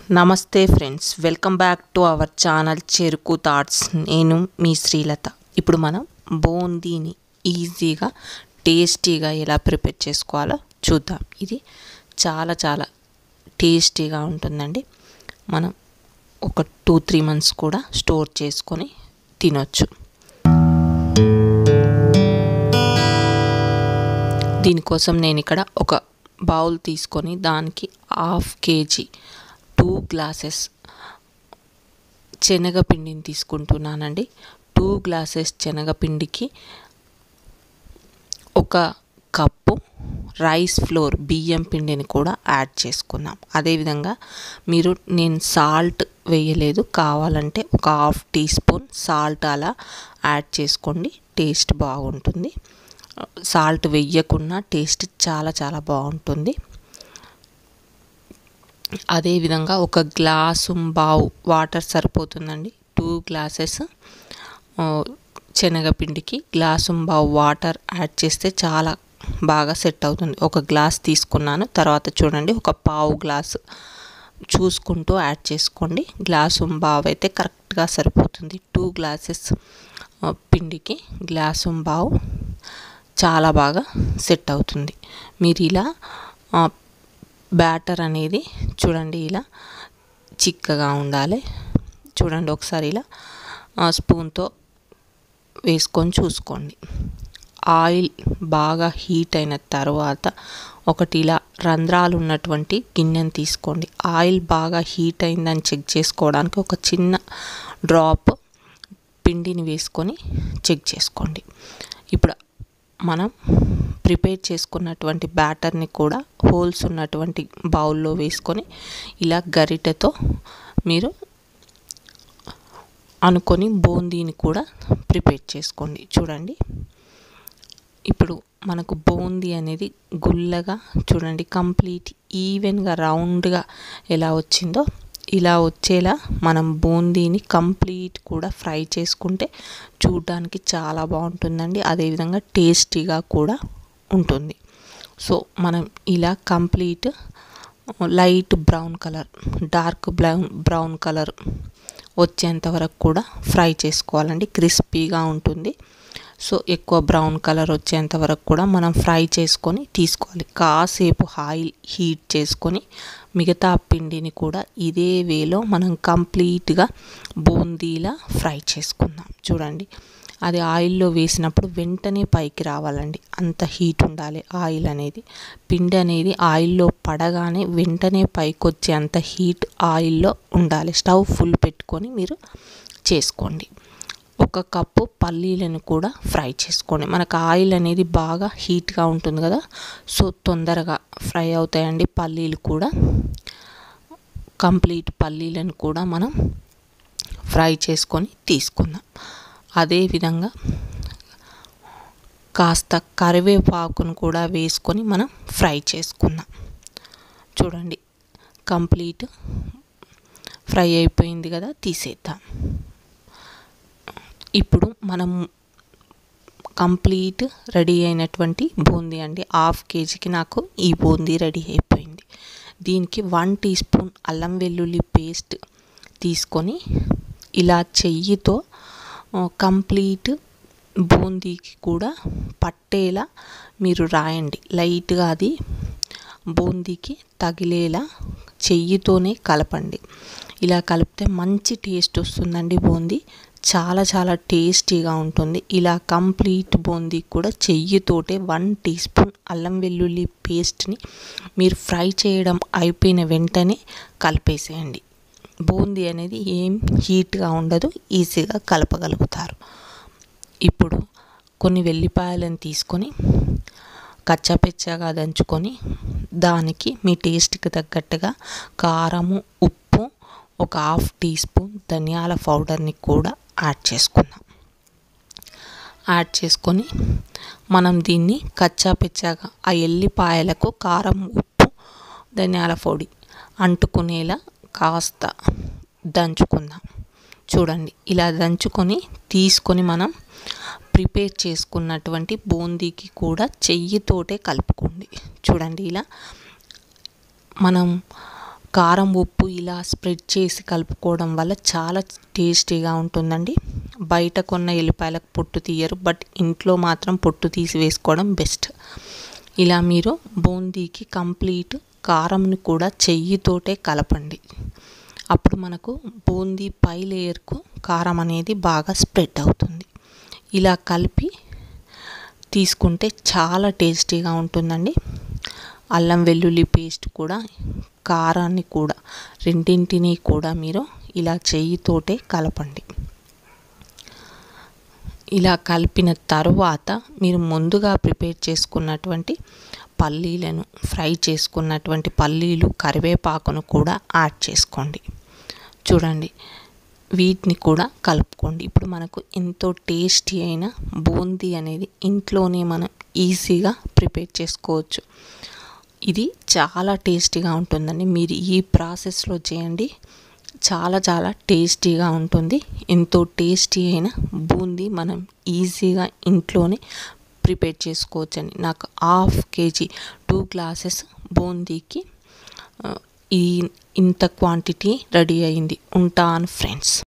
నమస్తే friends welcome back to our channel చెరుకు thoughts నేను మీ శ్రీలత ఇప్పుడు మనం బూందీని ఈజీగా టేస్టీగా ఎలా ప్రిపేర్ చేసుకోవాలో చూద్దాం ఇది చాలా చాలా టేస్టీగా ఉంటుందండి మనం ఒక టూ త్రీ మంత్స్ కూడా స్టోర్ చేసుకొని తినొచ్చు దీనికోసం నేను ఇక్కడ ఒక బౌల్ తీసుకొని దానికి హాఫ్ కేజీ టూ గ్లాసెస్ శనగపిండిని తీసుకుంటున్నానండి టూ గ్లాసెస్ శనగపిండికి ఒక కప్పు రైస్ ఫ్లోర్ బియ్యం పిండిని కూడా యాడ్ చేసుకున్నాం అదేవిధంగా మీరు నేను సాల్ట్ వేయలేదు కావాలంటే ఒక హాఫ్ టీ స్పూన్ సాల్ట్ అలా యాడ్ చేసుకోండి టేస్ట్ బాగుంటుంది సాల్ట్ వేయకుండా టేస్ట్ చాలా చాలా బాగుంటుంది అదేవిధంగా ఒక గ్లాసు బావు వాటర్ సరిపోతుందండి టూ గ్లాసెస్ శనగపిండికి గ్లాసు బావు వాటర్ యాడ్ చేస్తే చాలా బాగా సెట్ అవుతుంది ఒక గ్లాస్ తీసుకున్నాను తర్వాత చూడండి ఒక పావు గ్లాసు చూసుకుంటూ యాడ్ చేసుకోండి గ్లాసు బావు అయితే కరెక్ట్గా సరిపోతుంది టూ గ్లాసెస్ పిండికి గ్లాసు బావు చాలా బాగా సెట్ అవుతుంది మీరు ఇలా బ్యాటర్ అనేది చూడండి ఇలా చిక్కగా ఉండాలి చూడండి ఒకసారి ఇలా స్పూన్తో వేసుకొని చూసుకోండి ఆయిల్ బాగా హీట్ అయిన తర్వాత ఒకటి ఇలా రంధ్రాలు ఉన్నటువంటి గిన్నెని తీసుకోండి ఆయిల్ బాగా హీట్ అయిందని చెక్ చేసుకోవడానికి ఒక చిన్న డ్రాప్ పిండిని వేసుకొని చెక్ చేసుకోండి ఇప్పుడు మనం ప్రిపేర్ చేసుకున్నటువంటి బ్యాటర్ని కూడా హోల్స్ ఉన్నటువంటి బౌల్లో వేసుకొని ఇలా గరిటెతో మీరు అనుకొని బూందీని కూడా ప్రిపేర్ చేసుకోండి చూడండి ఇప్పుడు మనకు బూందీ అనేది గుల్లగా చూడండి కంప్లీట్ ఈవెన్గా రౌండ్గా ఎలా వచ్చిందో ఇలా వచ్చేలా మనం బూందీని కంప్లీట్ కూడా ఫ్రై చేసుకుంటే చూడడానికి చాలా బాగుంటుందండి అదేవిధంగా టేస్టీగా కూడా ఉంటుంది సో మనం ఇలా complete light brown colour dark brown brown colour వచ్చేంత వరకు కూడా ఫ్రై చేసుకోవాలండి క్రిస్పీగా ఉంటుంది సో ఎక్కువ బ్రౌన్ కలర్ వచ్చేంత వరకు కూడా మనం ఫ్రై చేసుకొని తీసుకోవాలి కాసేపు ఆయిల్ హీట్ చేసుకొని మిగతా పిండిని కూడా ఇదే వేలో మనం కంప్లీట్గా బూందీలా ఫ్రై చేసుకుందాం చూడండి అది ఆయిల్లో వేసినప్పుడు వెంటనే పైకి రావాలండి అంత హీట్ ఉండాలి ఆయిల్ అనేది పిండి అనేది ఆయిల్లో పడగానే వెంటనే పైకి వచ్చే అంత హీట్ ఆయిల్లో ఉండాలి స్టవ్ ఫుల్ పెట్టుకొని మీరు చేసుకోండి ఒక కప్పు పల్లీలను కూడా ఫ్రై చేసుకోండి మనకు ఆయిల్ అనేది బాగా హీట్గా ఉంటుంది కదా సో తొందరగా ఫ్రై అవుతాయండి పల్లీలు కూడా కంప్లీట్ పల్లీలను కూడా మనం ఫ్రై చేసుకొని తీసుకుందాం అదేవిధంగా కాస్త కరివేపాకును కూడా వేసుకొని మనం ఫ్రై చేసుకుందాం చూడండి కంప్లీట్ ఫ్రై అయిపోయింది కదా తీసేద్దాం ఇప్పుడు మనం కంప్లీట్ రెడీ అయినటువంటి బూందీ అండి హాఫ్ కేజీకి నాకు ఈ బూందీ రెడీ అయిపోయింది దీనికి వన్ టీ స్పూన్ అల్లం వెల్లుల్లి పేస్ట్ తీసుకొని ఇలా చెయ్యితో కంప్లీట్ బూందీకి కూడా పట్టేలా మీరు రాయండి లైట్గా అది బూందీకి తగిలేలా చెయ్యితోనే కలపండి ఇలా కలిపితే మంచి టేస్ట్ వస్తుందండి బూందీ చాలా చాలా టేస్టీగా ఉంటుంది ఇలా కంప్లీట్ బూందీ కూడా చెయ్యితోటే వన్ టీ స్పూన్ అల్లం వెల్లుల్లి పేస్ట్ని మీరు ఫ్రై చేయడం అయిపోయిన వెంటనే కలిపేసేయండి బూందీ అనేది ఏం హీట్గా ఉండదు ఈజీగా కలపగలుగుతారు ఇప్పుడు కొన్ని వెల్లిపాయలను తీసుకొని కచ్చాపెచ్చాగా దంచుకొని దానికి మీ టేస్ట్కి తగ్గట్టుగా కారము ఉప్పు ఒక హాఫ్ టీ స్పూన్ ధనియాల పౌడర్ని కూడా యాడ్ చేసుకుందాం యాడ్ చేసుకొని మనం దీన్ని కచ్చాపెచ్చాగా ఆ ఎల్లిపాయలకు కారం ఉప్పు ధనియాల పొడి అంటుకునేలా కాస్త దంచుకుందాం చూడండి ఇలా దంచుకొని తీసుకొని మనం ప్రిపేర్ చేసుకున్నటువంటి బూందీకి కూడా చెయ్యితోటే కలుపుకోండి చూడండి ఇలా మనం కారం ఉప్పు ఇలా స్ప్రెడ్ చేసి కలుపుకోవడం వల్ల చాలా టేస్టీగా ఉంటుందండి బయట కొన్న ఎల్లిపాయలకు పొట్టు తీయరు బట్ ఇంట్లో మాత్రం పొట్టు తీసి వేసుకోవడం బెస్ట్ ఇలా మీరు బూందీకి కంప్లీట్ కారంని కూడా చెయ్యితోటే కలపండి అప్పుడు మనకు బూందీ పై లేయర్కు కారం అనేది బాగా స్ప్రెడ్ అవుతుంది ఇలా కలిపి తీసుకుంటే చాలా టేస్టీగా ఉంటుందండి అల్లం వెల్లుల్లి పేస్ట్ కూడా కారాన్ని కూడా రెండింటినీ కూడా మీరు ఇలా చెయ్యితోటే కలపండి ఇలా కలిపిన తరువాత మీరు ముందుగా ప్రిపేర్ చేసుకున్నటువంటి పల్లీలను ఫ్రై చేసుకున్నటువంటి పల్లీలు కరివేపాకును కూడా యాడ్ చేసుకోండి చూడండి వీటిని కూడా కలుపుకోండి ఇప్పుడు మనకు ఎంతో టేస్టీ అయిన బూందీ అనేది ఇంట్లోనే మనం ఈజీగా ప్రిపేర్ చేసుకోవచ్చు ఇది చాలా టేస్టీగా ఉంటుందండి మీరు ఈ ప్రాసెస్లో చేయండి చాలా చాలా టేస్టీగా ఉంటుంది ఎంతో టేస్టీ అయిన బూందీ మనం ఈజీగా ఇంట్లోనే ప్రిపేర్ చేసుకోవచ్చండి నాకు హాఫ్ కేజీ టూ గ్లాసెస్ బూందీకి ఈ ఇంత క్వాంటిటీ రెడీ అయింది ఉంటాను ఫ్రెండ్స్